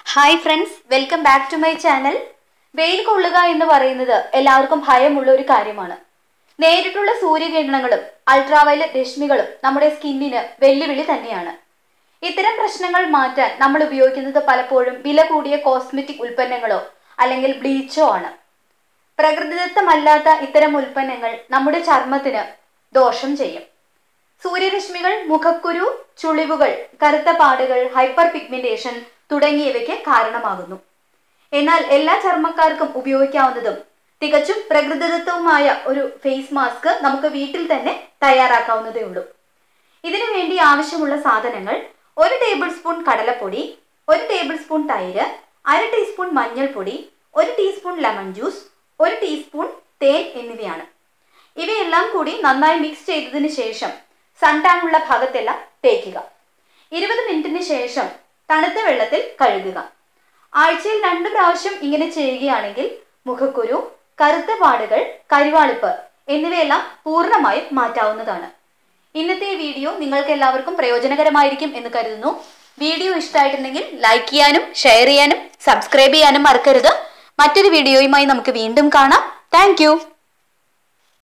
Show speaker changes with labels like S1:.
S1: hi friends welcome back to my channel വെയിൽ കൊള്ളുക എന്ന് പറയുന്നത് എല്ലാവർക്കും ഭയമുള്ള ഒരു കാര്യമാണ് നേരിട്ടുള്ള സൂര്യകിരണങ്ങളും അൾട്രാവയലറ്റ് രശ്മികളും നമ്മുടെ സ്കിന്നിന് വെല്ലുവിളി തന്നെയാണ് ഇത്തരം പ്രശ്നങ്ങൾ മാറ്റാൻ നമ്മൾ ഉപയോഗിക്കുന്നത് പലപ്പോഴും വില കൂടിയ കോസ്മെറ്റിക് ഉൽപ്പന്നങ്ങളോ അല്ലെങ്കിൽ ബ്ലീച്ചോ ആണ് പ്രകൃതിദത്തമല്ലാത്ത ഇത്തരം ഉൽപ്പന്നങ്ങൾ നമ്മുടെ ചർമ്മത്തിന് ദോഷം ചെയ്യും സൂര്യരശ്മികൾ മുഖക്കുരു ചുളിവുകൾ കറുത്ത പാടുകൾ ഹൈപ്പർ പിഗ്മെന്റേഷൻ തുടങ്ങിയവയ്ക്ക് കാരണമാകുന്നു എന്നാൽ എല്ലാ ചർമ്മക്കാർക്കും ഉപയോഗിക്കാവുന്നതും തികച്ചും പ്രകൃതിദത്തവുമായ ഒരു ഫേസ് മാസ്ക് നമുക്ക് വീട്ടിൽ തന്നെ തയ്യാറാക്കാവുന്നതേ ഉള്ളൂ ഇതിനു വേണ്ടി ആവശ്യമുള്ള സാധനങ്ങൾ ഒരു ടേബിൾ സ്പൂൺ കടലപ്പൊടി ഒരു ടേബിൾ സ്പൂൺ തൈര് അര ടീസ്പൂൺ മഞ്ഞൾപ്പൊടി ഒരു ടീസ്പൂൺ ലെമൺ ജ്യൂസ് ഒരു ടീസ്പൂൺ തേൻ എന്നിവയാണ് ഇവയെല്ലാം കൂടി നന്നായി മിക്സ് ചെയ്തതിന് ശേഷം സൺടാൻ ഉള്ള ഭാഗത്തെല്ലാം തേക്കുക ഇരുപത് മിനിറ്റിന് ശേഷം തണുത്ത വെള്ളത്തിൽ കഴുകുക ആഴ്ചയിൽ രണ്ട് പ്രാവശ്യം ഇങ്ങനെ ചെയ്യുകയാണെങ്കിൽ മുഖക്കുരു കറുത്ത പാടുകൾ കരിവാളിപ്പ് എന്നിവയെല്ലാം പൂർണ്ണമായും മാറ്റാവുന്നതാണ് ഇന്നത്തെ ഈ വീഡിയോ നിങ്ങൾക്ക് എല്ലാവർക്കും പ്രയോജനകരമായിരിക്കും എന്ന് കരുതുന്നു വീഡിയോ ഇഷ്ടമായിട്ടുണ്ടെങ്കിൽ ലൈക്ക് ചെയ്യാനും ഷെയർ ചെയ്യാനും സബ്സ്ക്രൈബ് ചെയ്യാനും മറക്കരുത് മറ്റൊരു വീഡിയോയുമായി നമുക്ക് വീണ്ടും കാണാം താങ്ക്